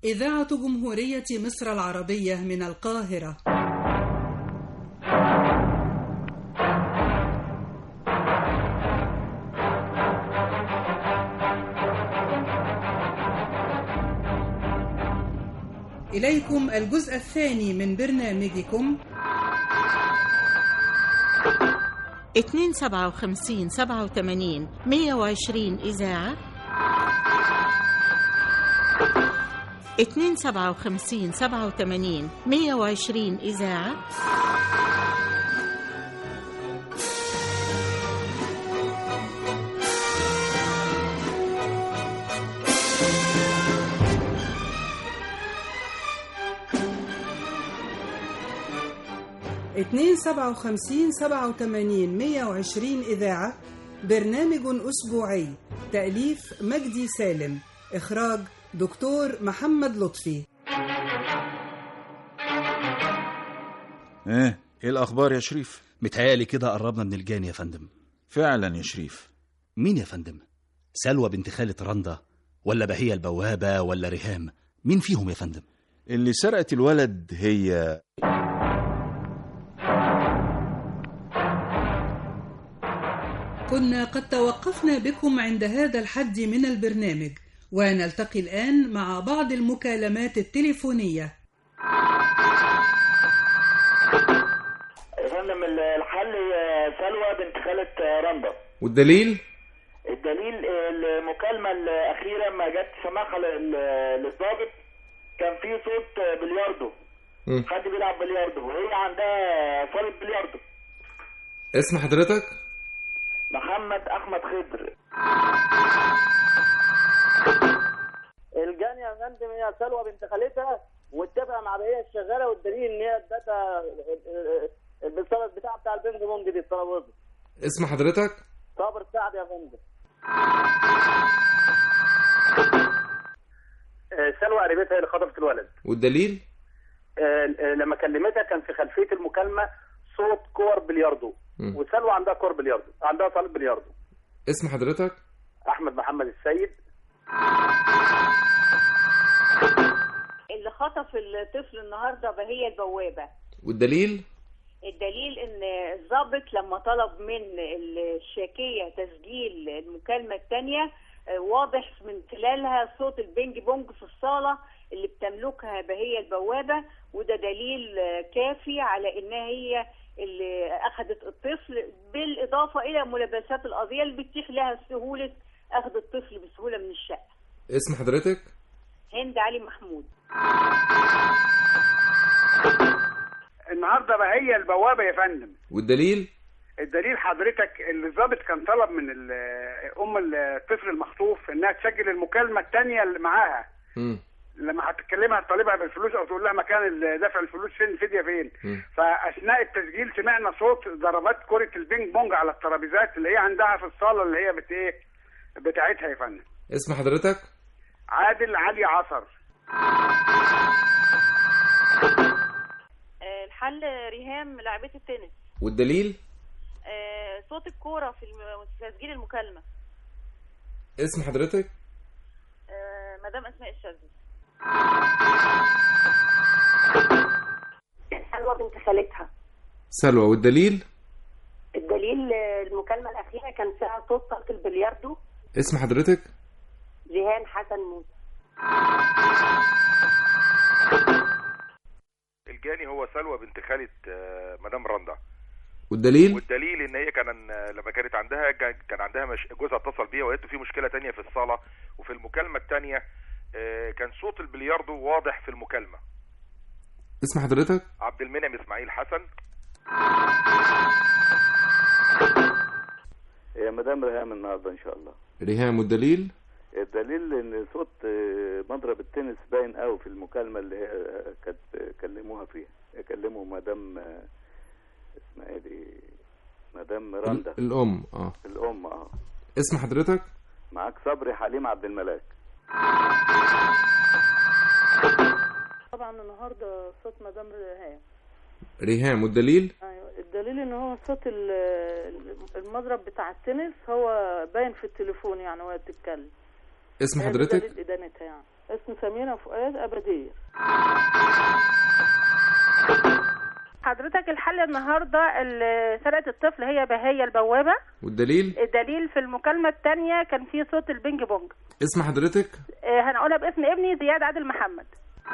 إذاعة جمهورية مصر العربية من القاهرة إليكم الجزء الثاني من برنامجكم اتنين سبعة وخمسين سبعة وتمانين مية وعشرين إذاعة اتنين سبعة وخمسين سبعة وتمانين مية وعشرين إذاعة اتنين سبعة وخمسين سبعة وتمانين مية وعشرين إذاعة برنامج أسبوعي تأليف مجدي سالم إخراج دكتور محمد لطفي ايه ايه الاخبار يا شريف متهيألي كده قربنا من الجاني يا فندم فعلا يا شريف مين يا فندم سلوى بنت خالة رندا ولا بهية البوابة ولا ريهام مين فيهم يا فندم اللي سرقت الولد هي كنا قد توقفنا بكم عند هذا الحد من البرنامج ونلتقي الآن مع بعض المكالمات التليفونية يا فندم الحل هي سلوى بنت خالة رندا والدليل الدليل المكالمة الأخيرة ما جت سماحة لل- للضابط كان في صوت بلياردو مم. حد بيلعب بلياردو وهي عندها صالة بلياردو اسم حضرتك محمد أحمد خضر الجانية يا فندم هي سلوى بنت خالتها واتفق مع بقية الشغالة والدليل إن هي ادتها البصالة بتاع بتاع البنج بونج دي الترابيزة اسم حضرتك صابر سعد يا فندم سلوى قريبتها اللي خطفت الولد والدليل آه، آه، لما كلمتها كان في خلفيه المكالمه صوت كور بلياردو مم. وسلوى عندها كور بلياردو عندها صاله بلياردو اسم حضرتك احمد محمد السيد اللي خطف الطفل النهارده بهي البوابه والدليل الدليل ان الضابط لما طلب من الشاكيه تسجيل المكالمه الثانيه واضح من خلالها صوت البينج بونج في الصاله اللي بتملكها بهي البوابه وده دليل آه، كافي على انها هي اللي اخذت الطفل بالاضافه الى ملابسات القضيه اللي بتتيح لها سهوله اخذ الطفل بسهوله من الشقه اسم حضرتك هند علي محمود النهارده بقى هي البوابه يا فندم والدليل الدليل حضرتك الضابط كان طلب من ال- ام الطفل المخطوف انها تسجل المكالمه الثانيه اللي معاها مم. لما هتكلمها تطالبها بالفلوس او تقول لها مكان ال- دفع الفلوس فين الفديه فين مم. فاثناء التسجيل سمعنا صوت ضربات كره البينج بونج على الترابيزات اللي هي عندها في الصاله اللي هي بت ايه بتاعتها يا فندم اسم حضرتك عادل علي عصر آه، الحل ريهام لاعبة التنس والدليل آه، صوت الكورة في الم- تسجيل المكالمة اسم حضرتك آه، مدام أسماء الشاذلي سلوى بنت خالتها سلوى والدليل الدليل آه، المكالمة الأخيرة كان فيها صوت صالة البلياردو اسم حضرتك جيهان حسن موسى الجاني هو سلوى بنت خالة آه، مدام رندا والدليل والدليل ان هي كان لما كانت عندها كان كان عندها مش... جوزها اتصل بيها وقالت له في مشكله تانية في الصاله وفي المكالمه التانية آه، كان صوت البلياردو واضح في المكالمه اسم حضرتك عبد المنعم اسماعيل حسن هي مدام ريهام النهارده ان شاء الله ريهام والدليل الدليل ان صوت آه، مضرب التنس باين قوي في المكالمه اللي هي آه، كانت آه، كلموها فيها كلموا مدام آه، اسمها ايه دي مدام رندا ال- الام اه الام اه اسم حضرتك معاك صبري حليم عبد الملاك طبعا النهارده صوت مدام ريهام ريهام والدليل ايوه الدليل ان هو صوت ال- المضرب بتاع التنس هو باين في التليفون يعني وهي بتتكلم اسم هي حضرتك دليل ادانتها يعني اسم سميرة فؤاد أبدية حضرتك الحل النهارده اللي سرقت الطفل هي بهية البوابة والدليل الدليل في المكالمة الثانية كان في صوت البينج بونج اسم حضرتك آه، هنقولها باسم ابني زياد عادل محمد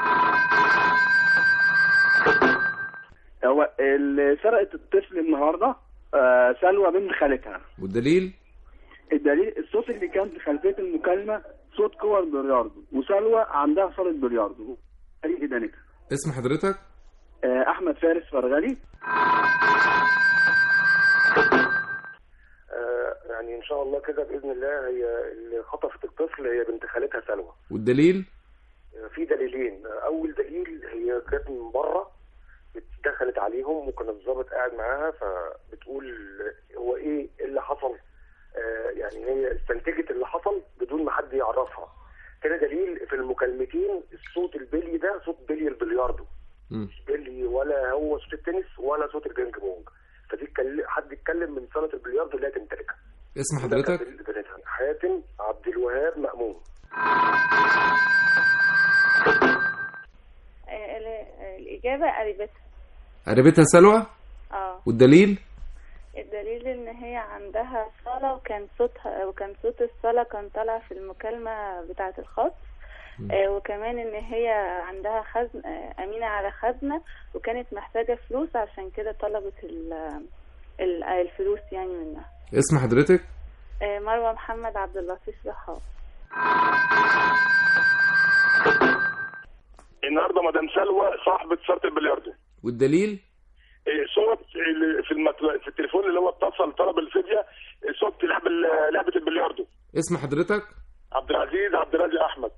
هو اللي سرقت الطفل النهارده آه، سلوى بنت خالتها والدليل الدليل الصوت اللي كان في خلفيه المكالمه صوت كور بلياردو وسلوى عندها صاله بلياردو فريق دانيكا اسم حضرتك آه، احمد فارس فرغلي آه، يعني ان شاء الله كده باذن الله هي اللي خطفت الطفل هي بنت خالتها سلوى والدليل آه، في دليلين آه، اول دليل هي كانت من بره دخلت عليهم وكان الضابط قاعد معاها فبتقول هو ايه اللي حصل آه، يعني هي استنتجت اللي حصل بدون ما حد يعرفها تاني دليل في المكالمتين الصوت البلي ده صوت بلي البلياردو مم. بيلي ولا هو صوت التنس ولا صوت البينج بونج فدي اتكل- حد اتكلم من صاله البلياردو اللي هي تمتلكها اسم حضرتك بنتها حاتم عبد الوهاب مأمون آه، ال- الإجابة قريبتها قريبتها سلوى اه والدليل الدليل ان هي عندها صالة وكان صوتها وكان صوت الصلاة كان طالع في المكالمة بتاعة الخاص آه وكمان ان هي عندها خزن آه امينة على خزنة وكانت محتاجة فلوس عشان كده طلبت ال- ال- الفلوس يعني منها اسم حضرتك آه مروة محمد عبد اللطيف رحاب النهارده مدام سلوى صاحبه صاله البلياردو والدليل إيه، صوت اللي في المت... في التليفون اللي هو اتصل طلب الفديه إيه، صوت لعب ال- لعبه البلياردو اسم حضرتك عبد العزيز عبد الرازق احمد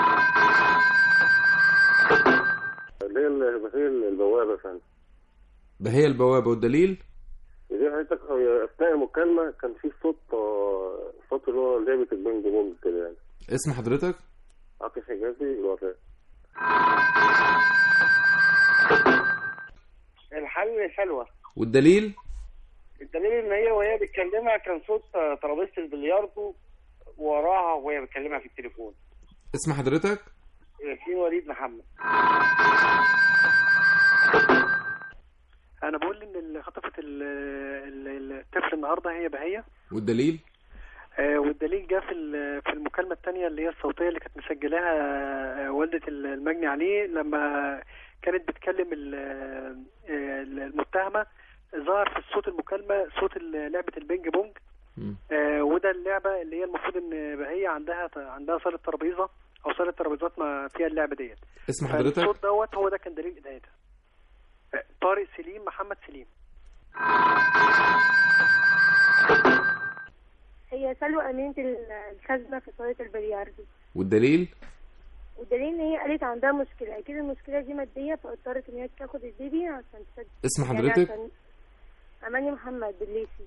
اللي هي ال- هي البوابه فعلا بهي البوابة والدليل دي حضرتك هي اثناء المكالمه كان في صوت آه، صوت اللي هو لعبه البنج بونج كده يعني اسم حضرتك عاطف حجازي الوفاء الحل سلوى والدليل الدليل ان هي وهي بتكلمها كان صوت آه، ترابيزه البلياردو وراها وهي بتكلمها في التليفون اسم حضرتك ياسين وليد محمد انا بقول ان اللي خطفت ال- ال- الطفل النهارده هي بهيه والدليل آه، والدليل جه في ال- في المكالمه الثانيه اللي هي الصوتيه اللي كانت مسجلاها آه، والده المجني عليه لما كانت بتكلم ال- آه، المتهمه ظهر في صوت المكالمه صوت ال- لعبه البينج بونج مم. آه، وده اللعبه اللي هي المفروض ان بهيه عندها عندها صاله ترابيزه او صاله ترابيزات ما فيها اللعبه ديت اسم حضرتك فالصوت دوت هو ده كان دليل ادايتها آه، طارق سليم محمد سليم هي سلوى أمينة الخزنة في صالة البلياردو والدليل والدليل إن هي قالت عندها مشكلة أكيد المشكلة دي مادية فاضطرت إن هي تاخد البيبي عشان تسجل اسم يعني حضرتك؟ عشان أماني محمد الليثي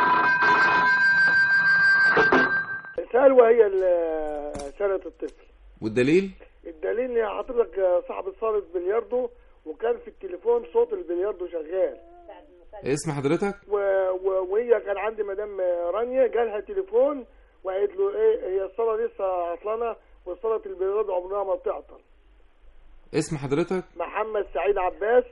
سلوى هي اللي سرقت الطفل والدليل الدليل ان حضرتك صاحبة صالة بلياردو وكان في التليفون صوت البلياردو شغال اسم حضرتك و... و... وهي كان عندي مدام رانيا جالها تليفون وقالت له ايه هي الصالة لسه عطلانة وصالة البلياردو عمرها ما بتعطل اسم حضرتك محمد سعيد عباس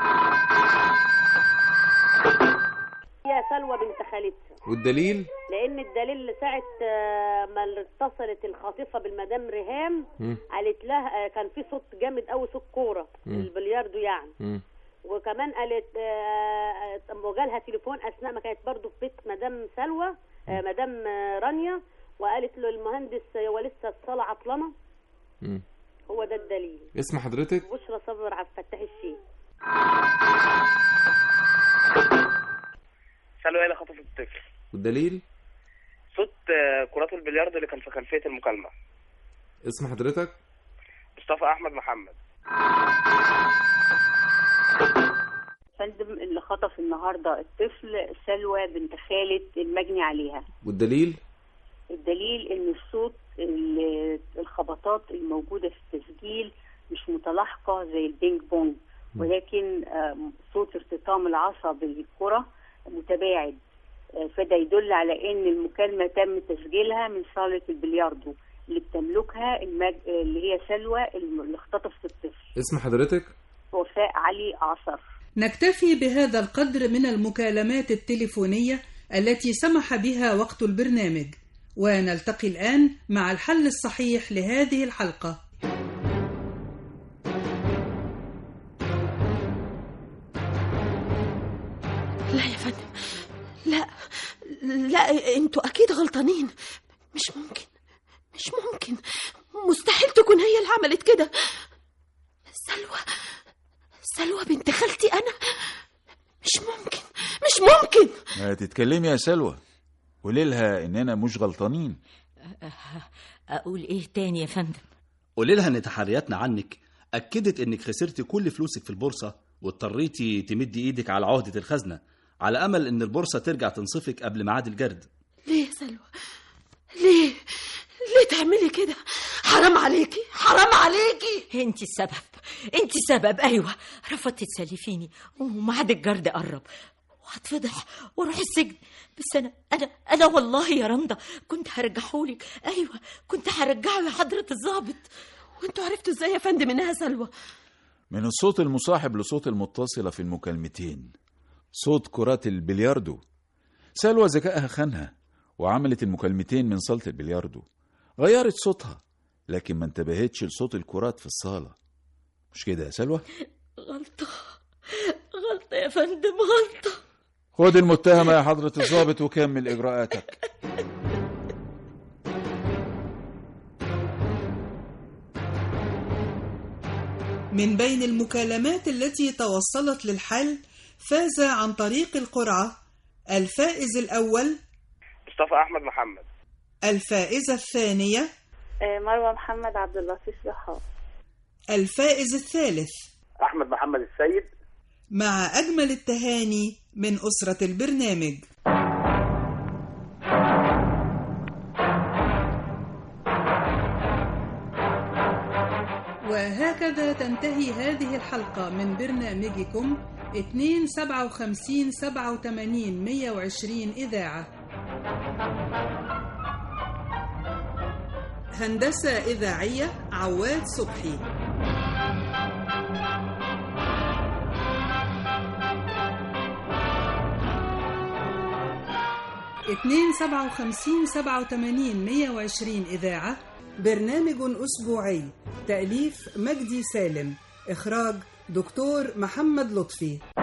هي سلوى بنت خالتها والدليل لان الدليل ساعه آه، ما اتصلت الخاطفه بالمدام ريهام مم. قالت لها آه، كان في صوت جامد قوي صوت كوره مم. البلياردو يعني مم. وكمان قالت آه، آه، وجالها تليفون اثناء ما كانت برضو في بيت مدام سلوى آه، مدام آه، رانيا وقالت له المهندس هو لسه الصاله عطلانه مم. هو ده الدليل اسم حضرتك بشرى صبر عبد الفتاح الشيخ سلوى هي اللي خطفت الطفل والدليل صوت آه، كرات البلياردو اللي كان في خلفيه المكالمه اسم حضرتك مصطفى احمد محمد فندم اللي خطف النهارده الطفل سلوى بنت خالة المجني عليها والدليل الدليل ان الصوت ال- الخبطات الموجودة في التسجيل مش متلاحقة زي البينج بونج ولكن آم، صوت ارتطام العصا بالكرة متباعد آه، فده يدل على ان المكالمة تم تسجيلها من صالة البلياردو اللي بتملكها المج... اللي هي سلوى اللي اختطفت الطفل اسم حضرتك وفاء علي عصر نكتفي بهذا القدر من المكالمات التليفونية التي سمح بها وقت البرنامج ونلتقي الآن مع الحل الصحيح لهذه الحلقة لا يا فندم لا لا انتوا اكيد غلطانين مش ممكن مش ممكن مستحيل تكون هي اللي عملت كده سلوى سلوى بنت خالتي انا مش ممكن مش ممكن ما تتكلمي يا سلوى قولي لها اننا مش غلطانين اقول ايه تاني يا فندم قولي لها ان تحرياتنا عنك اكدت انك خسرتي كل فلوسك في البورصه واضطريتي تمدي ايدك على عهده الخزنه على امل ان البورصه ترجع تنصفك قبل ميعاد الجرد ليه يا سلوى ليه ليه تعملي كده حرام عليكي حرام عليكي انت السبب انت السبب ايوه رفضتي تسلفيني وميعاد الجرد قرب وهتفضح واروح السجن بس انا انا انا والله يا رندا كنت هرجحهولك ايوه كنت هرجعه يا حضره الضابط وانتوا عرفتوا ازاي يا فندم انها سلوى من الصوت المصاحب لصوت المتصلة في المكالمتين صوت كرات البلياردو سلوى ذكائها خانها وعملت المكالمتين من صالة البلياردو غيرت صوتها لكن ما انتبهتش لصوت الكرات في الصالة مش كده يا سلوى؟ غلطه غلطه يا فندم غلطه خد المتهمة يا حضرة الضابط وكمل إجراءاتك من بين المكالمات التي توصلت للحل فاز عن طريق القرعة الفائز الأول مصطفى احمد محمد الفائزة الثانية آه، مروة محمد عبد اللطيف رحاب الفائز الثالث احمد محمد السيد مع أجمل التهاني من أسرة البرنامج وهكذا تنتهي هذه الحلقة من برنامجكم 257 87 120 إذاعة هندسة إذاعية عواد صبحي اتنين سبعة وخمسين سبعة وتمانين مية وعشرين إذاعة برنامج أسبوعي تأليف مجدي سالم إخراج دكتور محمد لطفي